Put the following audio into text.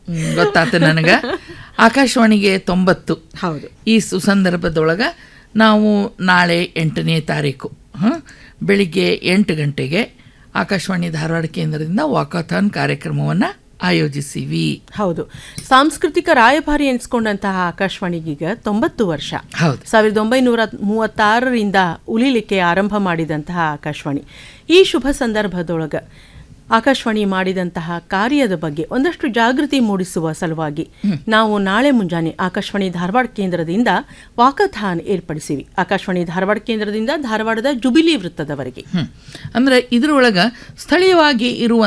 ಗೊತ್ತಾತು ನನಗೆ ಆಕಾಶವಾಣಿಗೆ ತೊಂಬತ್ತು ಹೌದು ಈ ಸುಸಂದರ್ಭದೊಳಗ ನಾವು ನಾಳೆ ಎಂಟನೇ ತಾರೀಕು ಹಾಂ ಬೆಳಿಗ್ಗೆ ಎಂಟು ಗಂಟೆಗೆ ಆಕಾಶವಾಣಿ ಧಾರವಾಡ ಕೇಂದ್ರದಿಂದ ವಾಕಾಥಾನ್ ಕಾರ್ಯಕ್ರಮವನ್ನು ಆಯೋಜಿಸಿವಿ ಹೌದು ಸಾಂಸ್ಕೃತಿಕ ರಾಯಭಾರಿ ಎನಿಸ್ಕೊಂಡಂತಹ ಆಕಾಶವಾಣಿಗೀಗ ತೊಂಬತ್ತು ವರ್ಷ ಹೌದು ಸಾವಿರದ ಒಂಬೈನೂರ ಮೂವತ್ತಾರರಿಂದ ಉಲಿಲಿಕ್ಕೆ ಆರಂಭ ಮಾಡಿದಂತಹ ಆಕಾಶವಾಣಿ ಈ ಶುಭ ಸಂದರ್ಭದೊಳಗ ಆಕಾಶವಾಣಿ ಮಾಡಿದಂತಹ ಕಾರ್ಯದ ಬಗ್ಗೆ ಒಂದಷ್ಟು ಜಾಗೃತಿ ಮೂಡಿಸುವ ಸಲುವಾಗಿ ನಾವು ನಾಳೆ ಮುಂಜಾನೆ ಆಕಾಶವಾಣಿ ಧಾರವಾಡ ಕೇಂದ್ರದಿಂದ ವಾಕಥಾನ್ ಏರ್ಪಡಿಸಿವಿ ಆಕಾಶವಾಣಿ ಧಾರವಾಡ ಕೇಂದ್ರದಿಂದ ಧಾರವಾಡದ ಜುಬಿಲಿ ವೃತ್ತದವರೆಗೆ ಹ್ಮ್. ಅಂದ್ರೆ ಇದ್ರೊಳಗ ಸ್ಥಳೀಯವಾಗಿ ಇರುವಂತ